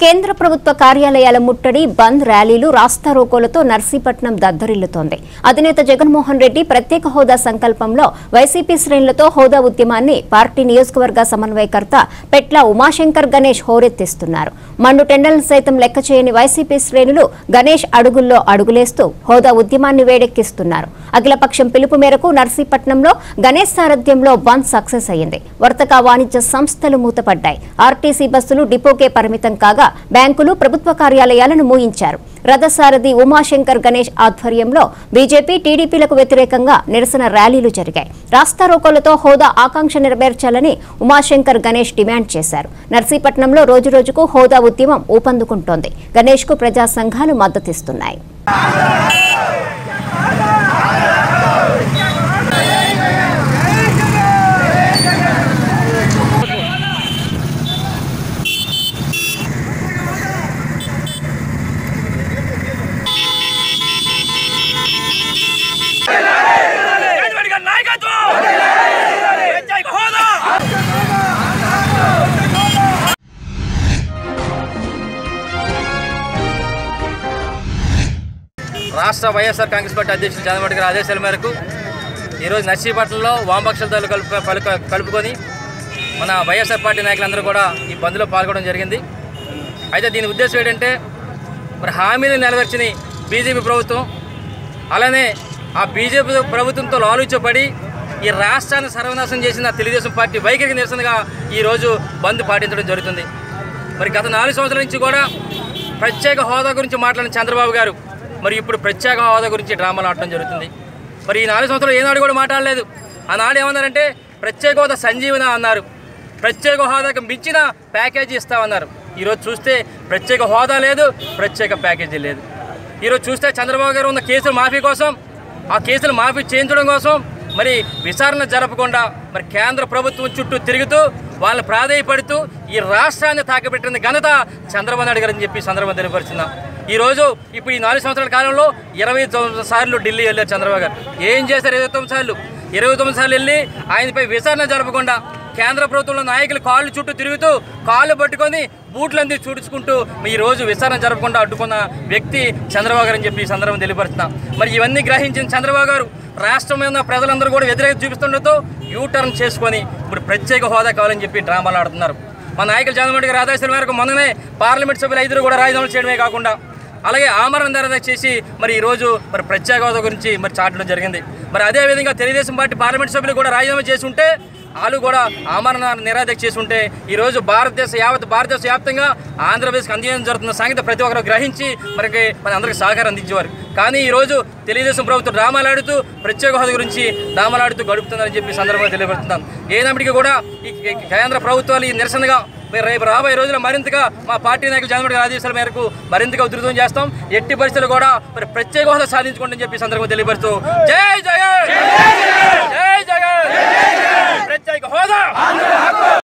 కేంద్ర ప్రభుత్వ కార్యాలయాల ముట్టడి బంద్ ర్యాలీలు రాస్తా రోకోలతో నర్సీపట్నం దద్దరిల్లుతోంది అధినేత జగన్మోహన్ రెడ్డి ప్రత్యేక హోదా సంకల్పంలో వైసీపీ శ్రేణులతో హోదా ఉద్యమాన్ని పార్టీ నియోజకవర్గ సమన్వయకర్త పెట్ల ఉమాశంకర్ గణేష్ హోరెత్తిస్తున్నారు మండు టెండలను సైతం లెక్క చేయని వైసీపీ శ్రేణులు గణేష్ అడుగుల్లో అడుగులేస్తూ హోదా ఉద్యమాన్ని వేడెక్కిస్తున్నారు అఖిలపక్షం పిలుపు మేరకు నర్సీపట్నంలో గణేష్ సారథ్యంలో బంద్ సక్సెస్ అయ్యింది వర్తక వాణిజ్య సంస్థలు మూతపడ్డాయి ఆర్టీసీ బస్సులు డిపోకే పరిమితం కాగా బ్యాంకులు ప్రభుత్వ కార్యాలయాలను మూయించారు రథసారథి ఉమాశంకర్ గణేష్ ఆధ్వర్యంలో బీజేపీ టీడీపీలకు వ్యతిరేకంగా నిరసన ర్యాలీలు జరిగాయి రాస్తారోకోలతో హోదా ఆకాంక్ష నెరవేర్చాలని ఉమాశంకర్ గణేష్ డిమాండ్ చేశారు నర్సీపట్నంలో రోజురోజుకు హోదా ఉద్యమం ఊపందుకుంటోంది గణేష్ కు ప్రజా సంఘాలు మద్దతిస్తున్నాయి కేజ్రీవాల్ గారి నాయకత్వం ప్రత్యేక హోదా రాష్ట్ర వైఎస్ఆర్ కాంగ్రెస్ పార్టీ అధ్యక్షులు చంద్రబాబు గారి ఆదేశాల మేరకు ఈరోజు నర్సీపట్నంలో వామపక్షాలతో కలుపు కలుపు కలుపుకొని మన వైఎస్ఆర్ పార్టీ నాయకులందరూ కూడా ఈ బంద్లో పాల్గొనడం జరిగింది అయితే దీని ఉద్దేశం ఏంటంటే మరి హామీలు నెరవేర్చిన బీజేపీ ప్రభుత్వం అలానే ఆ బీజేపీ ప్రభుత్వంతో ఆలోచించబడి ఈ రాష్ట్రాన్ని సర్వనాశనం చేసిన తెలుగుదేశం పార్టీ వైఖరికి నిరసనగా ఈరోజు బంద్ పాటించడం జరుగుతుంది మరి గత నాలుగు సంవత్సరాల నుంచి కూడా ప్రత్యేక హోదా గురించి మాట్లాడిన చంద్రబాబు గారు మరి ఇప్పుడు ప్రత్యేక హోదా గురించి డ్రామాలు ఆడటం జరుగుతుంది మరి ఈ నాలుగు సంవత్సరాలు ఏనాడు కూడా మాట్లాడలేదు ఆనాడు ఏమన్నారంటే ప్రత్యేక హోదా సంజీవన అన్నారు ప్రత్యేక హోదాకు మించిన ప్యాకేజీ ఇస్తామన్నారు ఈరోజు చూస్తే ప్రత్యేక హోదా లేదు ప్రత్యేక ప్యాకేజీ లేదు ఈరోజు చూస్తే చంద్రబాబు గారు ఉన్న కేసుల మాఫీ కోసం ఆ కేసులు మాఫీ చేయించడం కోసం మరి విచారణ జరపకుండా మరి కేంద్ర ప్రభుత్వం చుట్టూ తిరుగుతూ వాళ్ళని ప్రాధేయపడుతూ ఈ రాష్ట్రాన్ని తాకబెట్టిన ఘనత చంద్రబాబు నాయుడు గారు అని చెప్పి ఈ సందర్భంగా తెలియపరుచున్నాం ఈ రోజు ఇప్పుడు ఈ నాలుగు సంవత్సరాల కాలంలో ఇరవై తొమ్మిది సార్లు ఢిల్లీ వెళ్ళారు చంద్రబాబు గారు ఏం చేశారు ఇరవై తొమ్మిది సార్లు ఇరవై తొమ్మిది సార్లు వెళ్ళి ఆయనపై విచారణ జరపకుండా కేంద్ర ప్రభుత్వంలో నాయకులు కాళ్ళు చుట్టూ తిరుగుతూ కాళ్ళు పట్టుకొని బూట్లంది చూడుచుకుంటూ ఈ రోజు విచారణ జరపకుండా అడ్డుకున్న వ్యక్తి చంద్రబాబు గారు అని చెప్పి ఈ సందర్భం తెలియపరుస్తున్నాం మరి ఇవన్నీ గ్రహించిన చంద్రబాబు గారు రాష్ట్రం మీద ఉన్న ప్రజలందరూ కూడా వ్యతిరేకత చూపిస్తుండటంతో యూటర్న్ చేసుకొని ఇప్పుడు ప్రత్యేక హోదా కావాలని చెప్పి డ్రామాలు ఆడుతున్నారు మా నాయకులు చంద్రబాబు గారి ఆదేశాల మేరకు మొన్ననే పార్లమెంట్ సభ్యులు ఐదుగురు కూడా రాజీనామా చేయడమే కాకుండా అలాగే ఆమరణ ధర చేసి మరి ఈరోజు మరి ప్రత్యేక హోదా గురించి మరి చాటడం జరిగింది మరి అదేవిధంగా తెలుగుదేశం పార్టీ పార్లమెంట్ సభ్యులు కూడా రాజీనామా చేసి ఉంటే వాళ్ళు కూడా ఆమరణ నిరాదీక్ష చేసి ఉంటే ఈరోజు భారతదేశ యావత్ భారతదేశ వ్యాప్తంగా ఆంధ్రప్రదేశ్కి అందించడం జరుగుతున్న సంగతి ప్రతి ఒక్కరు గ్రహించి మనకి మన అందరికి సహకారం అందించేవారు కానీ ఈరోజు తెలుగుదేశం ప్రభుత్వం డ్రామాలాడుతూ ప్రత్యేక హోదా గురించి డ్రామాలాడుతూ గడుపుతుందని చెప్పి ఈ సందర్భంగా తెలియపడుతున్నాం ఏనప్పటికీ కూడా ఈ కేంద్ర ప్రభుత్వాలు ఈ నిరసనగా మరి రేపు రాబోయే రోజుల్లో మరింతగా మా పార్టీ నాయకులు చంద్రబాబు గారి ఆదేశాల మేరకు మరింతగా ఉధృతం చేస్తాం ఎట్టి పరిస్థితులు కూడా మరి ప్రత్యేక హోదా సాధించుకోండి చెప్పి ఈ సందర్భంగా తెలియపరుస్తూ జై జగన్ జై జగన్ ప్రత్యేక హోదా